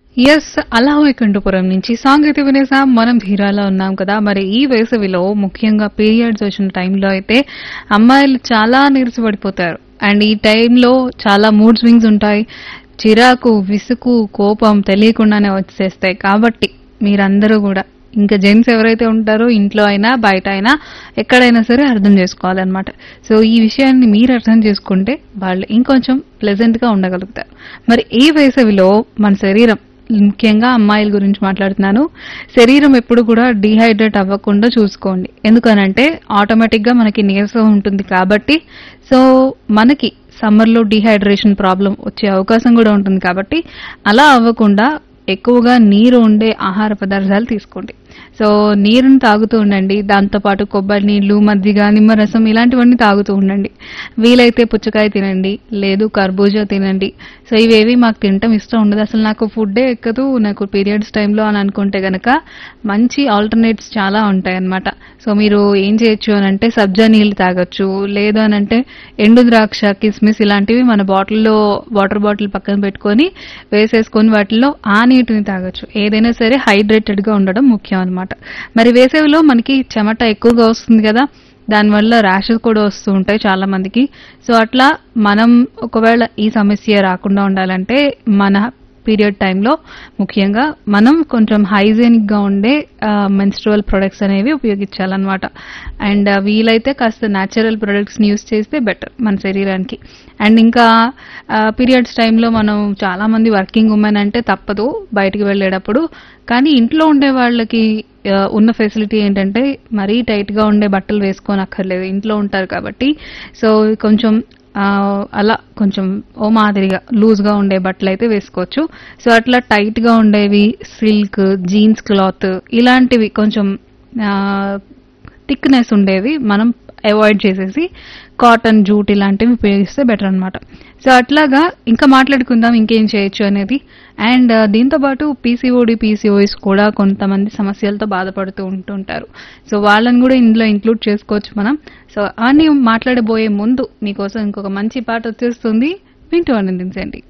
yes అలా వైకుంఠపురం నుంచి song అయితే వినేసాం మనం ధీరాలో ఉన్నాం కదా మరి ఈ వేసవిలో ముఖ్యంగా పీరియడ్స్ వచ్చిన టైంలో అయితే అమ్మాయిలు చాలా నీరసపడిపోతారు అండ్ ఈ టైంలో చాలా మూడ్ స్వింగ్స్ ఉంటాయి చిరాకు విసుగు కోపం తెలియకుండానే వచ్చేస్తాయి కాబట్టి మీరందరూ కూడా ఇంకా జెంట్స్ ఎవరైతే ఉంటారో ఇంట్లో అయినా బయట అయినా ఎక్కడైనా సరే అర్థం చేసుకోవాలన్నమాట సో ఈ విషయాన్ని మీరు అర్థం చేసుకుంటే వాళ్ళు ఇంకొంచెం ప్లెజెంట్ గా ఉండగలుగుతారు మరి ఈ వేసవిలో మన శరీరం ముఖ్యంగా అమ్మాయిల గురించి మాట్లాడుతున్నాను శరీరం ఎప్పుడు కూడా డీహైడ్రేట్ అవ్వకుండా చూసుకోండి ఎందుకనంటే ఆటోమేటిక్ గా మనకి నీరసం ఉంటుంది కాబట్టి సో మనకి సమ్మర్లో డీహైడ్రేషన్ ప్రాబ్లం వచ్చే అవకాశం కూడా ఉంటుంది కాబట్టి అలా అవ్వకుండా ఎక్కువగా నీరు ఉండే ఆహార పదార్థాలు తీసుకోండి సో నీరుని తాగుతూ ఉండండి దాంతోపాటు కొబ్బరి నీళ్లు మజ్జిగ నిమ్మరసం ఇలాంటివన్నీ తాగుతూ ఉండండి వీలైతే పుచ్చకాయ తినండి లేదు కర్బూజా తినండి సో ఇవేవి మాకు తినటం ఇష్టం ఉండదు అసలు నాకు ఫుడ్డే ఎక్కదు నాకు పీరియడ్స్ టైంలో అని అనుకుంటే గనక మంచి ఆల్టర్నేట్స్ చాలా ఉంటాయి అన్నమాట సో మీరు ఏం చేయొచ్చు అని అంటే సబ్జా నీళ్ళు తాగొచ్చు లేదు అని అంటే ఎండు ద్రాక్ష కిస్మిస్ ఇలాంటివి మన బాటిల్లో వాటర్ బాటిల్ పక్కన పెట్టుకొని వేసేసుకొని వాటిల్లో ఆ నీటిని తాగొచ్చు ఏదైనా సరే హైడ్రేటెడ్ గా ఉండడం ముఖ్యం అన్నమాట మరి వేసవిలో మనకి చెమట ఎక్కువగా వస్తుంది కదా దానివల్ల ర్యాషెస్ కూడా వస్తూ ఉంటాయి చాలా మందికి సో అట్లా మనం ఒకవేళ ఈ సమస్య రాకుండా ఉండాలంటే మన పీరియడ్ టైంలో ముఖ్యంగా మనం కొంచెం హైజీనిక్ గా ఉండే మెన్స్ట్రువల్ ప్రొడక్ట్స్ అనేవి ఉపయోగించాలన్నమాట అండ్ వీలైతే కాస్త న్యాచురల్ ప్రొడక్ట్స్ ని యూస్ చేస్తే బెటర్ మన శరీరానికి అండ్ ఇంకా పీరియడ్స్ టైంలో మనం చాలా మంది వర్కింగ్ ఉమెన్ అంటే తప్పదు బయటికి వెళ్ళేటప్పుడు కానీ ఇంట్లో ఉండే వాళ్ళకి ఆ, ఉన్న ఫెసిలిటీ ఏంటంటే మరీ టైట్ గా ఉండే బట్టలు వేసుకొని అక్కర్లేదు ఇంట్లో ఉంటారు కాబట్టి సో కొంచెం ఆ, అలా కొంచెం ఓ మాదిరిగా లూజ్ గా ఉండే బట్టలు అయితే వేసుకోవచ్చు సో అట్లా టైట్ గా ఉండేవి సిల్క్ జీన్స్ క్లాత్ ఇలాంటివి కొంచెం థిక్నెస్ ఉండేవి మనం అవాయిడ్ చేసేసి కాటన్ జూట్ ఇలాంటివి ఉపయోగిస్తే బెటర్ అన్నమాట సో అట్లాగా ఇంకా మాట్లాడుకుందాం ఇంకేం చేయొచ్చు అనేది అండ్ దీంతో పాటు పీసీఓడి పీసీఓఎస్ కూడా కొంతమంది సమస్యలతో బాధపడుతూ ఉంటుంటారు సో వాళ్ళని కూడా ఇందులో ఇంక్లూడ్ చేసుకోవచ్చు మనం సో అవన్నీ మాట్లాడబోయే ముందు మీకోసం ఇంకొక మంచి పాట వచ్చేస్తుంది వింటూ ఆనందించండి